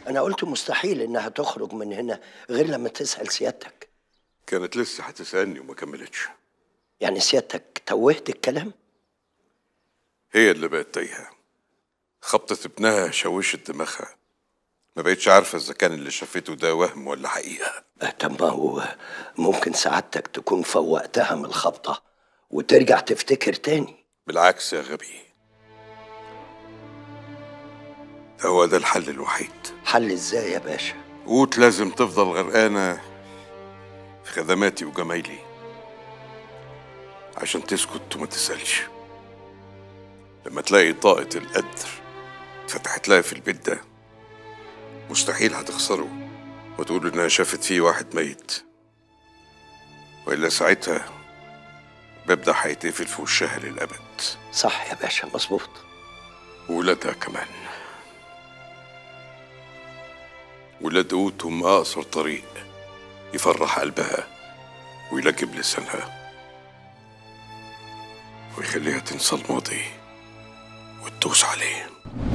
انا قلت مستحيل انها تخرج من هنا غير لما تسال سيادتك كانت لسه هتسألني وما كملتش يعني سيادتك توهت الكلام هي اللي بقت تايهة خبطة ابنها شوشت دماغها ما بقتش عارفة إذا كان اللي شافته ده وهم ولا حقيقة آه، طب ما هو ممكن سعادتك تكون فوقتها من الخبطه وترجع تفتكر تاني بالعكس يا غبي ده هو ده الحل الوحيد حل ازاي يا باشا قوت لازم تفضل غرقانة في خدماتي وجمايلي عشان تسكت وما تسألش لما تلاقي طاقة القدر فتحت لها في البيت ده مستحيل هتخسره وتقول انها شافت فيه واحد ميت والا ساعتها الباب ده هيتقفل في وشها للابد صح يا باشا مظبوط وولادها كمان ولاد قوت هم أقصر طريق يفرح قلبها ويلجب لسانها ويخليها تنسى الماضي وتدوس عليه